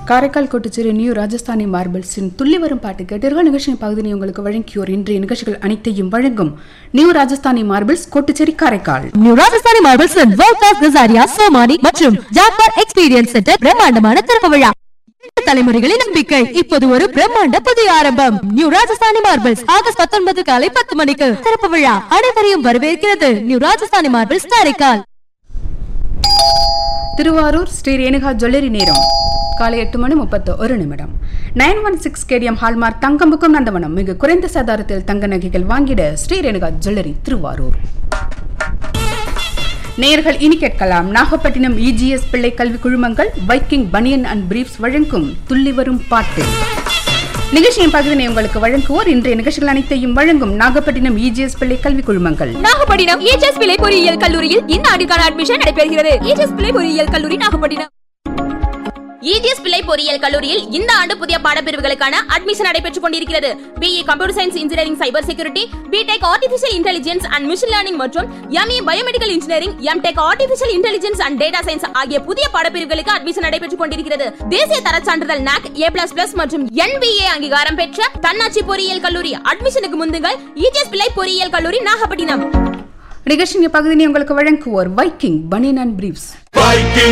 காரைக்கால் கொட்டுச்சிறு நியூ ராஜஸ்தானி மார்பிள்ஸின் துள்ளி வரும் பாட்டு கேட்டீர்கள் நிகழ்ச்சியின் பகுதியை உங்களுக்கு வழங்கியோர் இன்றைய நிகழ்ச்சிகள் அனைத்தையும் வழங்கும் new Rajasthani marbles Kottucherry Karaikal new Rajasthani marbles world class Kajaria Somany மற்றும் ஜாக்பார் எக்ஸ்பீரியன்ஸ் சென்டர் பிரம்மாண்டமான திறப்பு விழா இரண்டு தலைமுறைகளின் நம்பிக்கை இப்போது ஒரு பிரம்மாண்ட புதிய ஆரம்பம் நியூ ராஜஸ்தானி மார்பிள்ஸ் ஆகஸ்ட் பத்தொன்பது காலை பத்து மணிக்கு திறப்பு விழா அனைவரையும் வரவேற்கிறது new Rajasthani marbles Karaikal Thiruvarur Sri Renuka jewellery நேரம் காலை எட்டு மணி முப்பத்து ஒரு நிமிடம் nine one six KDM hallmark தங்கம்புக்கும் நந்தவனம் மிக குறைந்த சாதாரத்தில் தங்க நகைகள் வாங்கிட ஸ்ரீ ரேணுகா ஜுவல்லரி திருவாரூர் நேயர்கள் இனி கேட்கலாம் நாகப்பட்டினம் இஜிஎஸ் பிள்ளை கல்வி குழுமங்கள் வைக்கிங் பனியன் அண்ட் பிரீப்ஸ் வழங்கும் துள்ளி வரும் பாட்டு நிகழ்ச்சியின் பகுதியை உங்களுக்கு வழங்குவோர் இன்றைய நிகழ்ச்சிகள் அனைத்தையும் வழங்கும் நாகப்பட்டினம் இஜிஎஸ் பிள்ளை கல்வி குழுமங்கள் நாகப்பட்டினம் ஏஜஸ் பிள்ளை பொறியியல் கல்லூரியில் இந்த ஆண்டுக்கான அட்மிஷன் நடைபெறுகிறது ஏஜஸ் பிள்ளை பொறியியல் கல்லூரி நாகப்பட்டினம் இஜிஎஸ் பிள்ளை பொறியியல் கல்லூரியில் இந்த ஆண்டு புதிய பாடப்பிரிவுகளுக்கான அட்மிஷன் நடைபெற்றுக் கொண்டிருக்கிறது BE computer science engineering cyber security BTech artificial intelligence and machine learning மற்றும் ME biomedical engineering MTech artificial intelligence and data science ஆகிய புதிய பாடப்பிரிவுகளுக்கு அட்மிஷன் நடைபெற்றுக் கொண்டிருக்கிறது தேசிய தர சான்றிதழ் நாக் ஏ பிளஸ் பிளஸ் மற்றும் என்பிஏ அங்கீகாரம் பெற்ற தன்னாட்சி பொறியியல் கல்லூரி அட்மிஷனுக்கு முந்துங்கள் இஜிஎஸ் பிள்ளை பொறியியல் கல்லூரி நாகப்பட்டினம் நிகழ்ச்சியின் பகுதியை உங்களுக்கு வழங்குவோர் Viking baniyan and briefs Viking